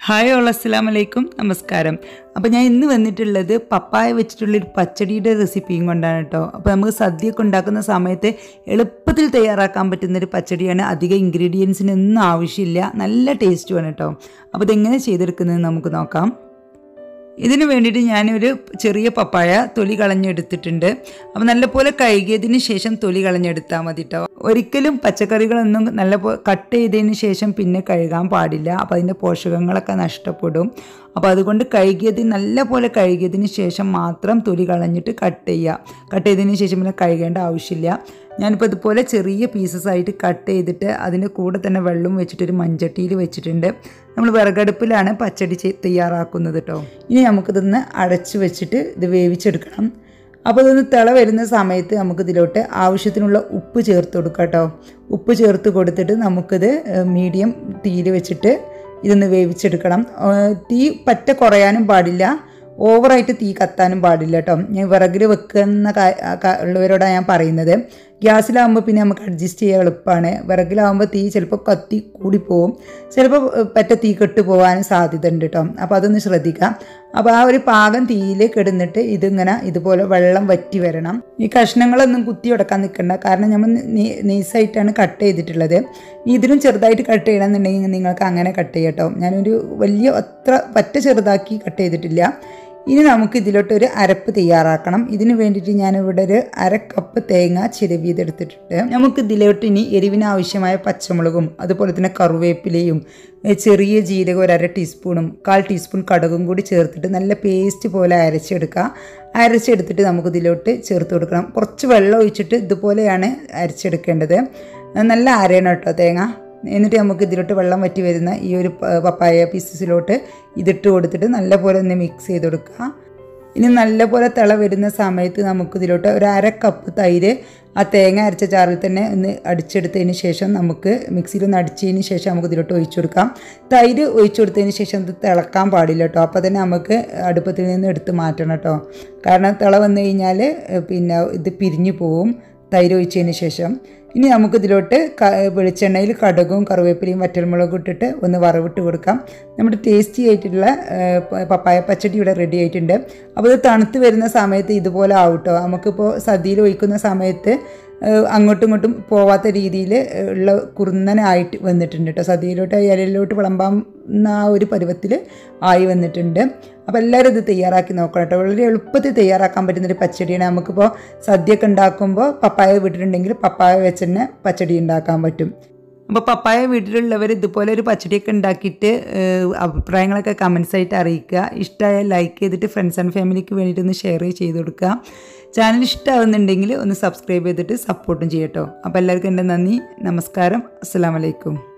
hi all അസ്സലാം വലൈക്കും നമസ്കാരം അപ്പോൾ ഞാൻ ഇന്ന് വന്നിട്ടുള്ളത് പപ്പായ വെച്ചിട്ടുള്ളൊരു പച്ചടിയുടെ റെസിപ്പിയും കൊണ്ടാണ് കേട്ടോ അപ്പോൾ നമുക്ക് സദ്യയൊക്കെ ഉണ്ടാക്കുന്ന സമയത്ത് എളുപ്പത്തിൽ തയ്യാറാക്കാൻ പറ്റുന്നൊരു പച്ചടിയാണ് അധികം ഇൻഗ്രീഡിയൻസിനൊന്നും ആവശ്യമില്ല നല്ല ടേസ്റ്റുമാണ് കേട്ടോ അപ്പോൾ ഇതെങ്ങനെ ചെയ്തെടുക്കുന്നത് നമുക്ക് നോക്കാം ഇതിന് വേണ്ടിയിട്ട് ഞാനൊരു ചെറിയ പപ്പായ തൊലി കളഞ്ഞെടുത്തിട്ടുണ്ട് അപ്പോൾ നല്ലപോലെ കഴുകിയതിന് ശേഷം തൊലി കളഞ്ഞെടുത്താൽ മതി കേട്ടോ ഒരിക്കലും പച്ചക്കറികളൊന്നും നല്ല കട്ട് ചെയ്തതിന് ശേഷം പിന്നെ കഴുകാൻ പാടില്ല അപ്പോൾ അതിൻ്റെ പോഷകങ്ങളൊക്കെ നഷ്ടപ്പെടും അപ്പോൾ അതുകൊണ്ട് കഴുകിയത് നല്ല പോലെ കഴുകിയതിന് ശേഷം മാത്രം തൊലി കളഞ്ഞിട്ട് കട്ട് ചെയ്യുക കട്ട് ചെയ്തതിന് ശേഷം പിന്നെ കഴുകേണ്ട ആവശ്യമില്ല ഞാനിപ്പോൾ ഇതുപോലെ ചെറിയ പീസസ് ആയിട്ട് കട്ട് ചെയ്തിട്ട് അതിൻ്റെ കൂടെ തന്നെ വെള്ളം വെച്ചിട്ട് ഒരു മൺചട്ടിയിൽ വെച്ചിട്ടുണ്ട് നമ്മൾ വിറകടുപ്പിലാണ് പച്ചടി തയ്യാറാക്കുന്നത് കേട്ടോ ഇനി നമുക്കിതൊന്ന് അടച്ച് വെച്ചിട്ട് ഇത് വേവിച്ചെടുക്കണം അപ്പോൾ ഇതൊന്ന് തിള വരുന്ന സമയത്ത് നമുക്കിതിലോട്ട് ആവശ്യത്തിനുള്ള ഉപ്പ് ചേർത്ത് കൊടുക്കാം കേട്ടോ ഉപ്പ് ചേർത്ത് കൊടുത്തിട്ട് നമുക്കിത് മീഡിയം തീയിൽ വെച്ചിട്ട് ഇതൊന്ന് വേവിച്ചെടുക്കണം തീ പറ്റ കുറയാനും പാടില്ല ഓവറായിട്ട് തീ കത്താനും പാടില്ല കേട്ടോ ഞാൻ വിറകിൽ വെക്കുന്ന ഉള്ളവരോടാണ് ഞാൻ പറയുന്നത് ഗ്യാസിലാകുമ്പോൾ പിന്നെ നമുക്ക് അഡ്ജസ്റ്റ് ചെയ്യാൻ എളുപ്പമാണ് വിറകിലാകുമ്പോൾ തീ ചിലപ്പോൾ കത്തി കൂടിപ്പോവും ചിലപ്പോൾ പറ്റ തീ കെട്ട് പോകാനും സാധ്യത ഉണ്ട് കേട്ടോ അപ്പോൾ അതൊന്ന് ശ്രദ്ധിക്കാം അപ്പോൾ ആ ഒരു പാകം തീയിൽ കിടന്നിട്ട് ഇതിങ്ങനെ ഇതുപോലെ വെള്ളം വറ്റി വരണം ഈ കഷ്ണങ്ങളൊന്നും കുത്തി ഉടക്കാൻ നിൽക്കണ്ട കാരണം നമ്മൾ നൈസായിട്ടാണ് കട്ട് ചെയ്തിട്ടുള്ളത് ഇതിലും ചെറുതായിട്ട് കട്ട് ചെയ്യണമെന്നുണ്ടെങ്കിൽ നിങ്ങൾക്ക് അങ്ങനെ കട്ട് ചെയ്യാം കേട്ടോ ഞാനൊരു വലിയ അത്ര പറ്റ ചെറുതാക്കി കട്ട് ചെയ്തിട്ടില്ല ഇനി നമുക്ക് ഇതിലോട്ട് ഒരു അരപ്പ് തയ്യാറാക്കണം ഇതിന് വേണ്ടിയിട്ട് ഞാനിവിടെ ഒരു അര കപ്പ് തേങ്ങ ചിരവിയതെടുത്തിട്ടുണ്ട് നമുക്ക് ഇതിലോട്ട് ഇനി എരിവിന് ആവശ്യമായ പച്ചമുളകും അതുപോലെ തന്നെ കറുവേപ്പിലയും ചെറിയ ജീരകം ഒരു അര ടീസ്പൂണും കാൽ ടീസ്പൂൺ കടുകും കൂടി ചേർത്തിട്ട് നല്ല പേസ്റ്റ് പോലെ അരച്ചെടുക്കുക അരച്ചെടുത്തിട്ട് നമുക്ക് ഇതിലോട്ട് ചേർത്ത് കൊടുക്കണം കുറച്ച് വെള്ളം ഒഴിച്ചിട്ട് ഇതുപോലെയാണ് അരച്ചെടുക്കേണ്ടത് നല്ല അരയണം കേട്ടോ തേങ്ങ എന്നിട്ട് നമുക്ക് ഇതിലോട്ട് വെള്ളം വറ്റി വരുന്ന ഈ ഒരു പപ്പായ പീസസിലോട്ട് ഇതിട്ട് കൊടുത്തിട്ട് നല്ലപോലെ ഒന്ന് മിക്സ് ചെയ്ത് കൊടുക്കുക ഇനി നല്ലപോലെ തിള വരുന്ന സമയത്ത് നമുക്ക് ഇതിലോട്ട് ഒരു അര കപ്പ് തൈര് ആ തേങ്ങ അരച്ച ചാറിൽ തന്നെ ഒന്ന് അടിച്ചെടുത്തതിന് ശേഷം നമുക്ക് മിക്സിയിൽ ഒന്ന് അടിച്ചതിന് ശേഷം നമുക്ക് ഇതിലോട്ട് ഒഴിച്ചു കൊടുക്കാം തൈര് ഒഴിച്ചു കൊടുത്തതിന് ശേഷം ഇത് തിളക്കാൻ പാടില്ല കേട്ടോ അപ്പോൾ തന്നെ നമുക്ക് അടുപ്പത്തിൽ നിന്ന് എടുത്ത് മാറ്റണം കേട്ടോ കാരണം തിള വന്നു കഴിഞ്ഞാൽ പിന്നെ ഇത് പിരിഞ്ഞു പോവും തൈര് ഒഴിച്ചതിന് ശേഷം ഇനി നമുക്ക് ഇതിലോട്ട് വെളിച്ചെണ്ണയിൽ കടുകും കറിവേപ്പിലയും വറ്റൽമുളകും ഇട്ടിട്ട് ഒന്ന് വറവിട്ട് കൊടുക്കാം നമ്മുടെ ടേസ്റ്റി ആയിട്ടുള്ള പപ്പായ പച്ചടി ഇവിടെ റെഡി ആയിട്ടുണ്ട് അപ്പോൾ ഇത് തണുത്ത് വരുന്ന സമയത്ത് ഇതുപോലെ ആവട്ടോ നമുക്കിപ്പോൾ സദ്യയിൽ ഒഴിക്കുന്ന സമയത്ത് അങ്ങോട്ടും ഇങ്ങോട്ടും പോവാത്ത രീതിയിൽ ഉള്ള കുറുന്നനായിട്ട് വന്നിട്ടുണ്ട് കേട്ടോ സദ്യയിലോട്ട് ഇലയിലോട്ട് വിളമ്പാവുന്ന ആ ഒരു പരുവത്തിൽ ആയി വന്നിട്ടുണ്ട് അപ്പോൾ എല്ലാവരും ഇത് തയ്യാറാക്കി നോക്കണം കേട്ടോ വളരെ എളുപ്പത്തിൽ തയ്യാറാക്കാൻ പറ്റുന്നൊരു പച്ചടിയാണ് നമുക്കിപ്പോൾ സദ്യയൊക്കെ ഉണ്ടാക്കുമ്പോൾ പപ്പായ വീട്ടിലുണ്ടെങ്കിൽ പപ്പായ വെച്ച് തന്നെ പച്ചടി ഉണ്ടാക്കാൻ പറ്റും അപ്പോൾ പപ്പായ വീട്ടിലുള്ളവർ ഇതുപോലെ ഒരു പച്ചടിയൊക്കെ ഉണ്ടാക്കിയിട്ട് അഭിപ്രായങ്ങളൊക്കെ കമൻസ് ആയിട്ട് അറിയിക്കുക ഇഷ്ടമായാൽ ലൈക്ക് ചെയ്തിട്ട് ഫ്രണ്ട്സ് ആൻഡ് ഫാമിലിക്ക് വേണ്ടിയിട്ട് ഒന്ന് ഷെയർ ചെയ്ത് കൊടുക്കുക ചാനൽ ഇഷ്ടമാവുന്നുണ്ടെങ്കിൽ ഒന്ന് സബ്സ്ക്രൈബ് ചെയ്തിട്ട് സപ്പോർട്ടും ചെയ്യട്ടോ അപ്പോൾ എല്ലാവർക്കും എൻ്റെ നന്ദി നമസ്കാരം അസ്സാം വലൈക്കും